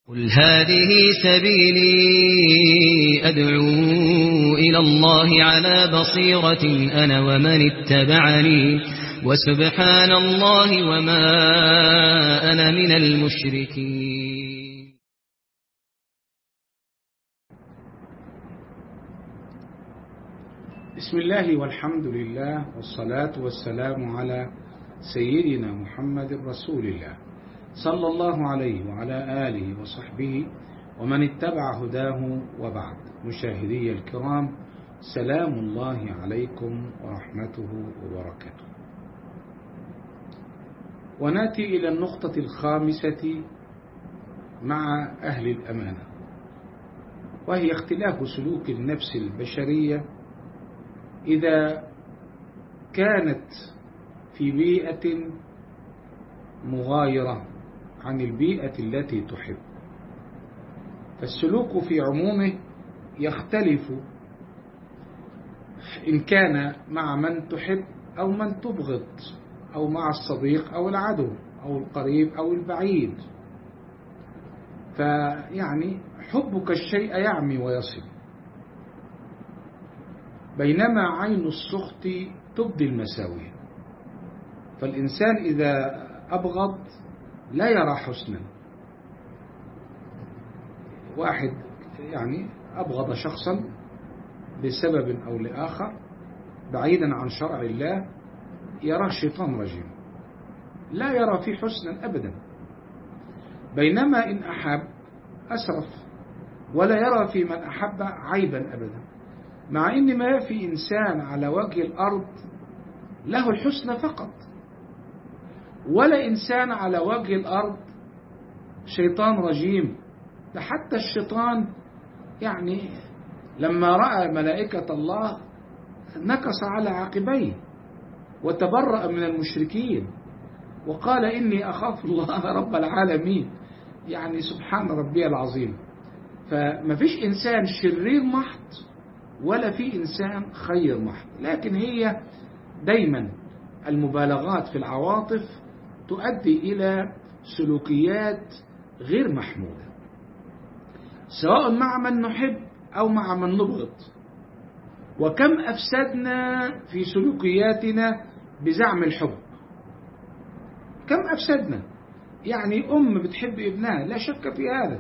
قل هذه سبيلي أدعو إلى الله على بصيرة أنا ومن اتبعني وسبحان الله وما أنا من المشركين بسم الله والحمد لله والصلاة والسلام على سيدنا محمد رسول الله صلى الله عليه وعلى آله وصحبه ومن اتبع هداه وبعد مشاهدي الكرام سلام الله عليكم ورحمته وبركاته وناتي إلى النقطة الخامسة مع أهل الأمانة وهي اختلاف سلوك النفس البشرية إذا كانت في بيئة مغايرة عن البيئة التي تحب فالسلوك في عمومه يختلف إن كان مع من تحب أو من تبغض أو مع الصديق أو العدو أو القريب أو البعيد فيعني حبك الشيء يعمي ويصل بينما عين السخط تبدي المساوئ فالإنسان إذا أبغض لا يرى حسنا واحد يعني أبغض شخصا بسبب أو لآخر بعيدا عن شرع الله يراه شيطان رجيم لا يرى فيه حسنا أبدا بينما إن أحب أسرف ولا يرى في من أحب عيبا أبدا مع إن ما في إنسان على وجه الأرض له الحسنى فقط ولا إنسان على وجه الأرض شيطان رجيم ده حتى الشيطان يعني لما رأى ملائكة الله نكص على عقبيه وتبرأ من المشركين وقال إني أخاف الله رب العالمين يعني سبحان ربي العظيم فما فيش إنسان شرير محض ولا في إنسان خير محض لكن هي دايما المبالغات في العواطف تؤدي إلى سلوكيات غير محمودة سواء مع من نحب أو مع من نبغض وكم أفسدنا في سلوكياتنا بزعم الحب كم أفسدنا يعني أم بتحب ابنها لا شك في هذا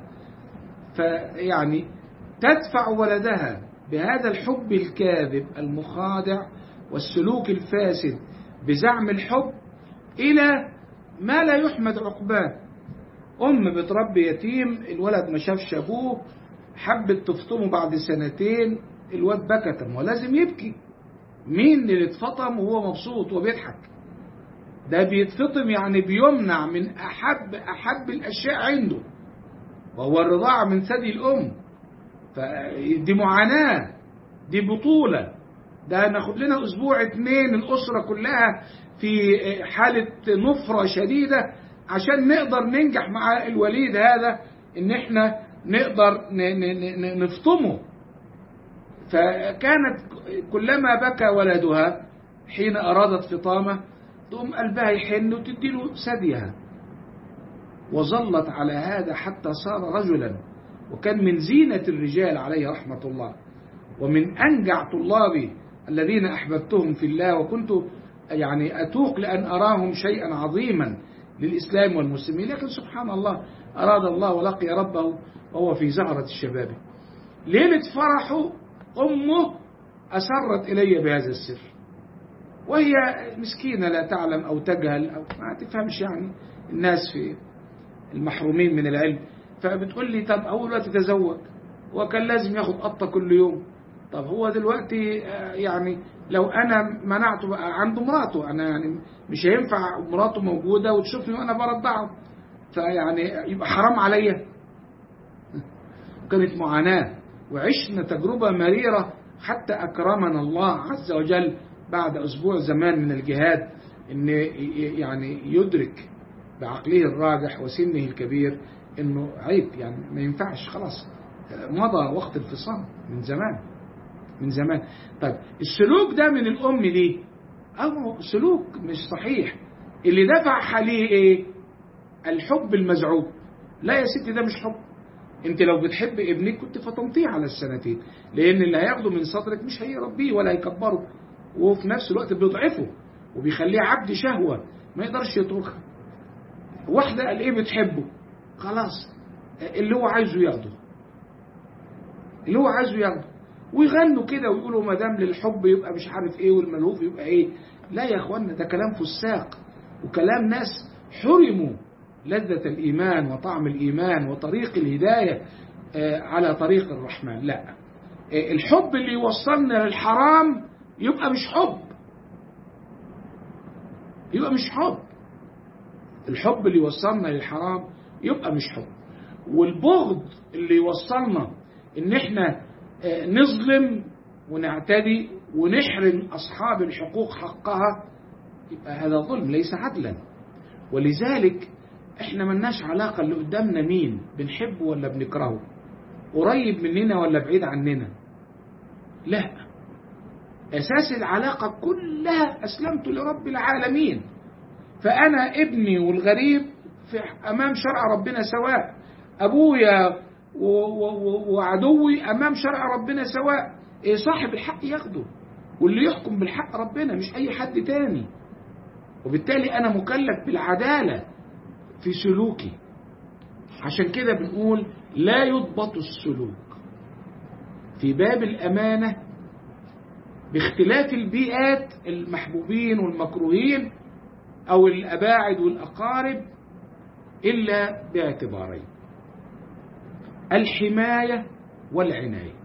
فيعني تدفع ولدها بهذا الحب الكاذب المخادع والسلوك الفاسد بزعم الحب إلى ما لا يحمد عقباه أم بتربي يتيم الولد ما شافش أبوه حبت تفطمه بعد سنتين الواد بكى ولازم يبكي مين اللي اتفطم وهو مبسوط وبيضحك ده بيتفطم يعني بيمنع من أحب أحب الأشياء عنده وهو الرضاعة من ثدي الأم فدي معاناة دي بطولة ده ناخد لنا أسبوع اتنين الأسرة كلها في حالة نفرة شديدة عشان نقدر ننجح مع الوليد هذا ان احنا نقدر نفطمه فكانت كلما بكى ولدها حين أرادت فطامه تقوم قلبها يحن وتديله ثديها وظلت على هذا حتى صار رجلا وكان من زينة الرجال عليه رحمة الله ومن أنجع طلابي الذين أحببتهم في الله وكنت يعني أتوق لأن أراهم شيئا عظيما للإسلام والمسلمين لكن سبحان الله أراد الله ولقي ربه وهو في زهرة الشباب ليلة فرحه أمه أسرت إلي بهذا السر وهي مسكينة لا تعلم أو تجهل أو ما تفهمش يعني الناس في المحرومين من العلم فبتقول لي طب أول وقت تزوج وكان لازم ياخد قطة كل يوم طب هو دلوقتي يعني لو أنا منعته بقى عنده مراته أنا يعني مش هينفع مراته موجودة وتشوفني وأنا برضعه فيعني يبقى حرام عليا كانت معاناة وعشنا تجربة مريرة حتى أكرمنا الله عز وجل بعد أسبوع زمان من الجهاد إن يعني يدرك بعقله الراجح وسنه الكبير إنه عيب يعني ما ينفعش خلاص مضى وقت الفصام من زمان من زمان طيب السلوك ده من الأم ليه أو سلوك مش صحيح اللي دفع عليه إيه الحب المزعوم لا يا ستي ده مش حب انت لو بتحب ابنك كنت فطمتيه على السنتين لان اللي هياخده من صدرك مش هيربيه ولا هيكبره وفي نفس الوقت بيضعفه وبيخليه عبد شهوة ما يقدرش يتركها واحدة قال ايه بتحبه خلاص اللي هو عايزه ياخده اللي هو عايزه ياخده ويغنوا كده ويقولوا ما دام للحب يبقى مش عارف ايه والملهوف يبقى ايه لا يا اخوانا ده كلام فساق وكلام ناس حرموا لذة الإيمان وطعم الإيمان وطريق الهداية على طريق الرحمن لا الحب اللي يوصلنا للحرام يبقى مش حب يبقى مش حب الحب اللي يوصلنا للحرام يبقى مش حب والبغض اللي يوصلنا ان احنا نظلم ونعتدي ونحرم اصحاب الحقوق حقها يبقى هذا ظلم ليس عدلا ولذلك احنا ملناش علاقة اللي قدامنا مين بنحبه ولا بنكرهه قريب مننا ولا بعيد عننا لا أساس العلاقة كلها أسلمت لرب العالمين فأنا ابني والغريب في أمام شرع ربنا سواء أبويا وعدوي أمام شرع ربنا سواء إيه صاحب الحق ياخده واللي يحكم بالحق ربنا مش أي حد تاني وبالتالي أنا مكلف بالعدالة في سلوكي عشان كده بنقول لا يضبط السلوك في باب الأمانة باختلاف البيئات المحبوبين والمكروهين أو الأباعد والأقارب إلا باعتبارين الحماية والعناية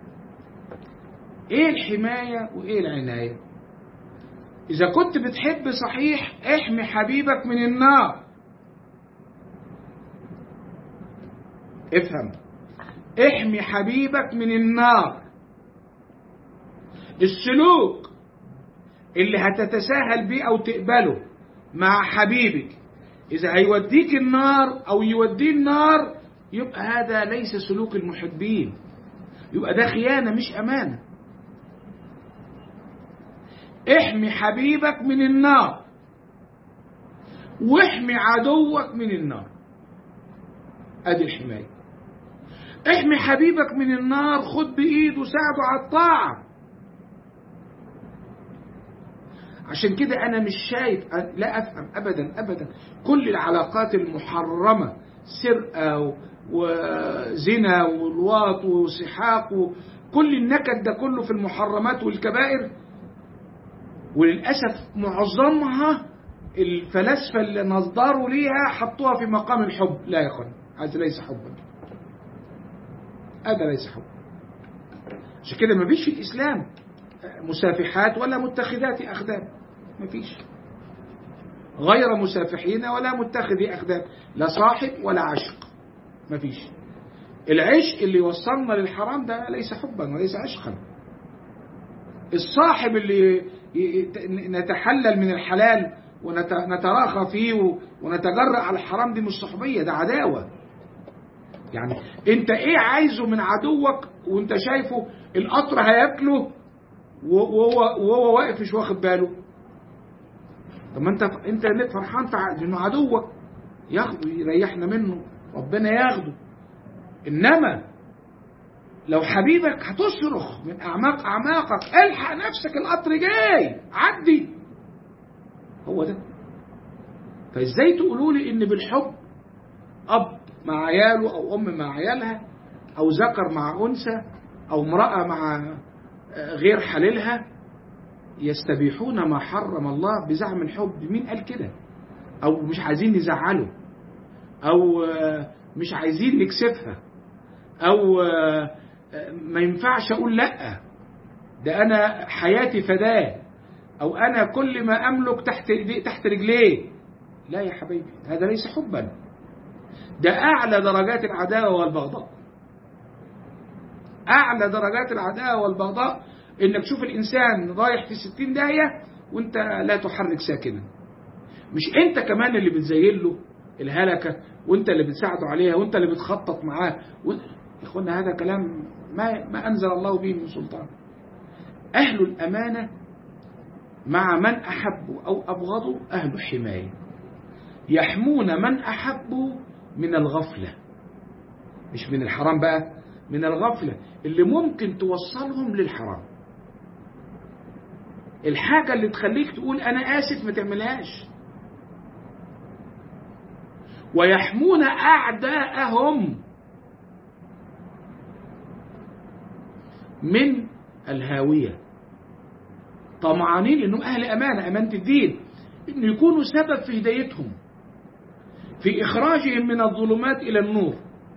إيه الحماية وإيه العناية إذا كنت بتحب صحيح احمي حبيبك من النار افهم احمي حبيبك من النار السلوك اللي هتتساهل بيه او تقبله مع حبيبك اذا هيوديك النار او يوديه النار يبقى هذا ليس سلوك المحبين يبقى ده خيانة مش امانة احمي حبيبك من النار واحمي عدوك من النار ادي الحماية احمي حبيبك من النار خد بايده ساعده على الطاعة عشان كده انا مش شايف لا افهم ابدا ابدا كل العلاقات المحرمة سرقة وزنا ولواط وسحاق وكل النكد ده كله في المحرمات والكبائر وللأسف معظمها الفلاسفة اللي نصدروا ليها حطوها في مقام الحب لا يا اخوان هذا ليس حبا هذا ليس حب عشان كده ما فيش في الإسلام مسافحات ولا متخذات أخدان ما فيش غير مسافحين ولا متخذي أخدان لا صاحب ولا عشق ما فيش العشق اللي وصلنا للحرام ده ليس حبا وليس عشقا الصاحب اللي نتحلل من الحلال ونتراخى فيه ونتجرأ على الحرام دي مش صحبية ده عداوة يعني انت ايه عايزه من عدوك وانت شايفه القطر هياكله وهو وهو واقف مش واخد باله طب ما انت انت فرحان انه عدوك ياخده يريحنا منه ربنا ياخده انما لو حبيبك هتصرخ من اعماق اعماقك الحق نفسك القطر جاي عدي هو ده فازاي تقولوا لي ان بالحب اب مع عياله او ام مع عيالها او ذكر مع انثى او امراه مع غير حليلها يستبيحون ما حرم الله بزعم الحب مين قال كده او مش عايزين نزعله او مش عايزين نكسفها او ما ينفعش اقول لا ده انا حياتي فداه او انا كل ما املك تحت تحت رجليه لا يا حبيبي هذا ليس حبا ده اعلى درجات العداوه والبغضاء اعلى درجات العداوه والبغضاء انك تشوف الانسان رايح في ستين داهيه وانت لا تحرك ساكنا مش انت كمان اللي بتزين له الهلكه وانت اللي بتساعده عليها وانت اللي بتخطط معاه و... يا اخوانا هذا كلام ما ما انزل الله به من سلطان اهل الامانه مع من احبوا او ابغضوا اهل حمايه يحمون من احبوا من الغفله مش من الحرام بقى من الغفلة اللي ممكن توصلهم للحرام الحاجة اللي تخليك تقول أنا آسف ما تعملهاش ويحمون أعداءهم من الهاوية طمعانين انه اهل امانة امانة الدين انه يكونوا سبب في هدايتهم في اخراجهم من الظلمات الى النور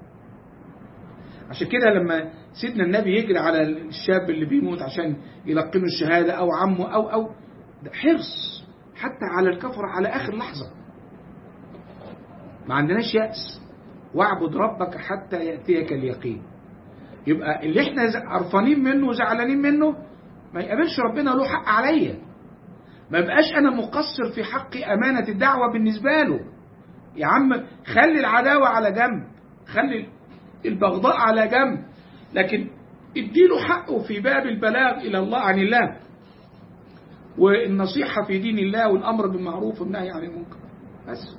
عشان كده لما سيدنا النبي يجري على الشاب اللي بيموت عشان يلقنه الشهادة او عمه او او ده حرص حتى على الكفر على اخر لحظة ما عندناش يأس واعبد ربك حتى يأتيك اليقين يبقى اللي احنا قرفانين منه وزعلانين منه ما يقابلش ربنا له حق عليا ما يبقاش انا مقصر في حق امانه الدعوه بالنسبه له يا عم خلي العداوه على جنب خلي البغضاء على جنب لكن اديله حقه في باب البلاغ الى الله عن الله والنصيحه في دين الله والامر بالمعروف والنهي عن المنكر بس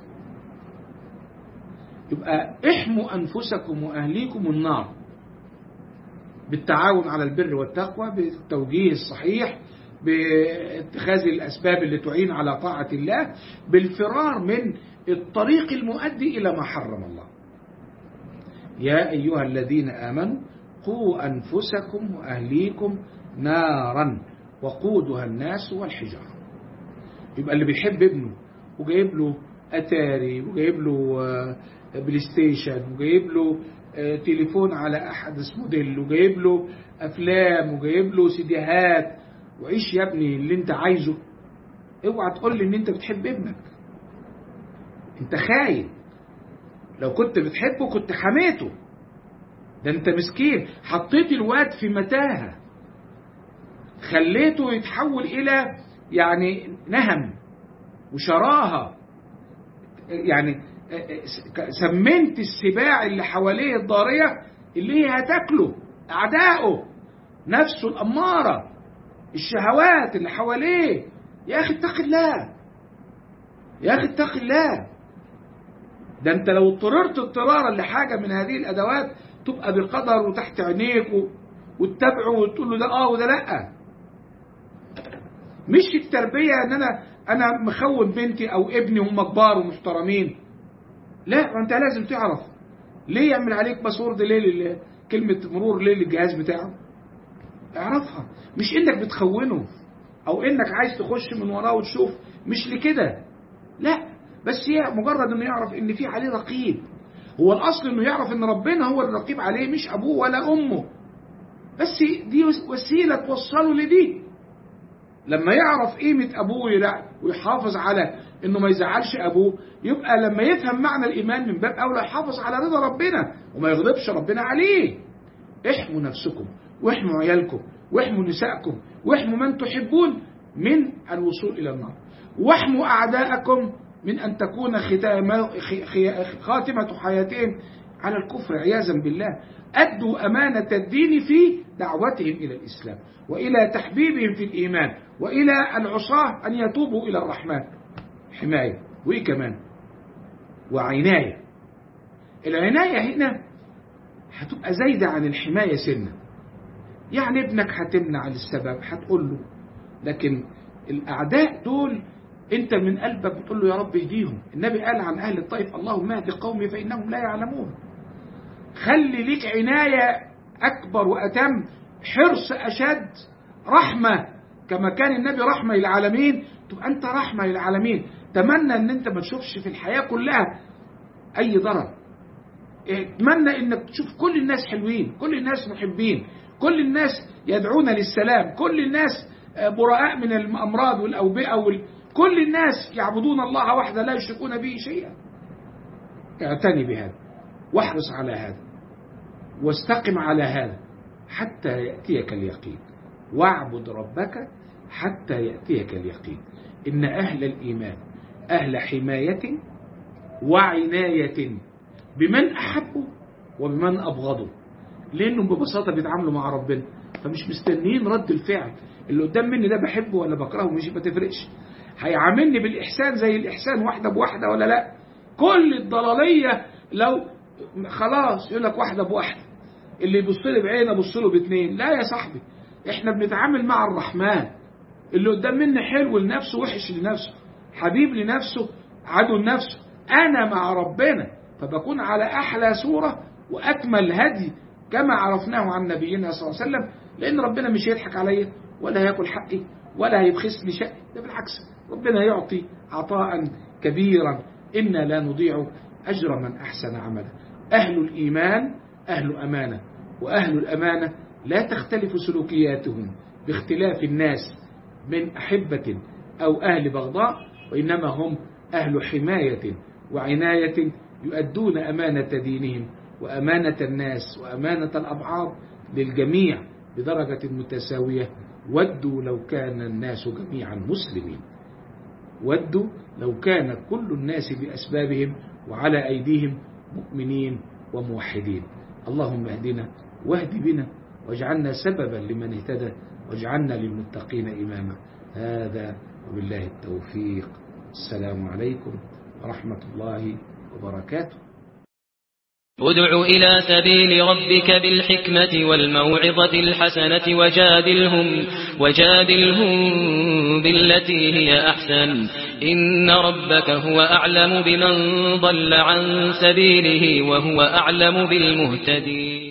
يبقى احموا انفسكم واهليكم النار بالتعاون على البر والتقوى بالتوجيه الصحيح باتخاذ الأسباب اللي تعين على طاعة الله بالفرار من الطريق المؤدي إلى ما حرم الله يا أيها الذين آمنوا قوا أنفسكم وأهليكم نارا وقودها الناس والحجارة يبقى اللي بيحب ابنه وجايب له أتاري وجايب له بلاي ستيشن وجايب له تليفون على احدث موديل وجايب له افلام وجايب له سيديهات وعيش يا ابني اللي انت عايزه اوعى تقول لي ان انت بتحب ابنك انت خاين لو كنت بتحبه كنت حميته ده انت مسكين حطيت الواد في متاهه خليته يتحول الى يعني نهم وشراهه يعني سمنت السباع اللي حواليه الضارية اللي هي هتاكله أعدائه نفسه الأمارة الشهوات اللي حواليه يا أخي اتق الله يا أخي اتق الله ده أنت لو اضطررت اضطرارا لحاجة من هذه الأدوات تبقى بقدر وتحت عينيك وتتابعه وتقول له ده اه وده لا مش التربية ان انا انا مخون بنتي او ابني هم كبار ومحترمين لا انت لازم تعرف ليه يعمل عليك باسورد ليه كلمة مرور ليه للجهاز بتاعه اعرفها مش انك بتخونه او انك عايز تخش من وراه وتشوف مش لكده لا بس هي مجرد انه يعرف ان في عليه رقيب هو الاصل انه يعرف ان ربنا هو الرقيب عليه مش ابوه ولا امه بس دي وسيلة توصله لدي لما يعرف قيمة ابوه لا ويحافظ على انه ما يزعلش ابوه يبقى لما يفهم معنى الايمان من باب اولى يحافظ على رضا ربنا وما يغضبش ربنا عليه احموا نفسكم واحموا عيالكم واحموا نسائكم واحموا من تحبون من الوصول الى النار واحموا اعداءكم من ان تكون خاتمة حياتهم على الكفر عياذا بالله أدوا أمانة الدين في دعوتهم إلى الإسلام وإلى تحبيبهم في الإيمان وإلى العصاة أن يتوبوا إلى الرحمن حماية وإيه كمان وعناية العناية هنا هتبقى زايدة عن الحماية سنة يعني ابنك هتمنع للسبب هتقول له لكن الأعداء دول انت من قلبك بتقول له يا رب اهديهم النبي قال عن أهل الطائف اللهم اهد قومي فإنهم لا يعلمون خلي ليك عناية أكبر وأتم حرص أشد رحمة كما كان النبي رحمة للعالمين تبقى أنت رحمة للعالمين تمنى أن أنت ما تشوفش في الحياة كلها أي ضرر اتمنى أنك تشوف كل الناس حلوين كل الناس محبين كل الناس يدعون للسلام كل الناس براء من الأمراض والأوبئة وال... كل الناس يعبدون الله وحده لا يشركون به شيئا اعتني بهذا واحرص على هذا واستقم على هذا حتى يأتيك اليقين واعبد ربك حتى يأتيك اليقين إن أهل الإيمان أهل حماية وعناية بمن أحبه وبمن أبغضه لأنهم ببساطة بيتعاملوا مع ربنا فمش مستنيين رد الفعل اللي قدام مني ده بحبه ولا بكرهه مش ما تفرقش هيعاملني بالإحسان زي الإحسان واحدة بواحدة ولا لا كل الضلالية لو خلاص يقول لك واحدة بواحدة اللي يبص لي بعين ابص له باثنين لا يا صاحبي احنا بنتعامل مع الرحمن اللي قدام مني حلو لنفسه وحش لنفسه حبيب لنفسه عدو لنفسه انا مع ربنا فبكون على احلى صورة واكمل هدي كما عرفناه عن نبينا صلى الله عليه وسلم لان ربنا مش هيضحك عليا ولا هياكل حقي ولا هيبخس لي شيء ده بالعكس ربنا يعطي عطاء كبيرا إنا لا نضيع أجر من أحسن عملا أهل الإيمان أهل أمانة وأهل الأمانة لا تختلف سلوكياتهم باختلاف الناس من أحبة أو أهل بغضاء وإنما هم أهل حماية وعناية يؤدون أمانة دينهم وأمانة الناس وأمانة الأبعاد للجميع بدرجة متساوية ودوا لو كان الناس جميعا مسلمين ودوا لو كان كل الناس بأسبابهم وعلى أيديهم مؤمنين وموحدين اللهم اهدنا واهد بنا واجعلنا سببا لمن اهتدى واجعلنا للمتقين إماما هذا وبالله التوفيق السلام عليكم ورحمة الله وبركاته ادع إلى سبيل ربك بالحكمة والموعظة الحسنة وجادلهم, وجادلهم بالتي هي أحسن إن ربك هو أعلم بمن ضل عن سبيله وهو أعلم بالمهتدين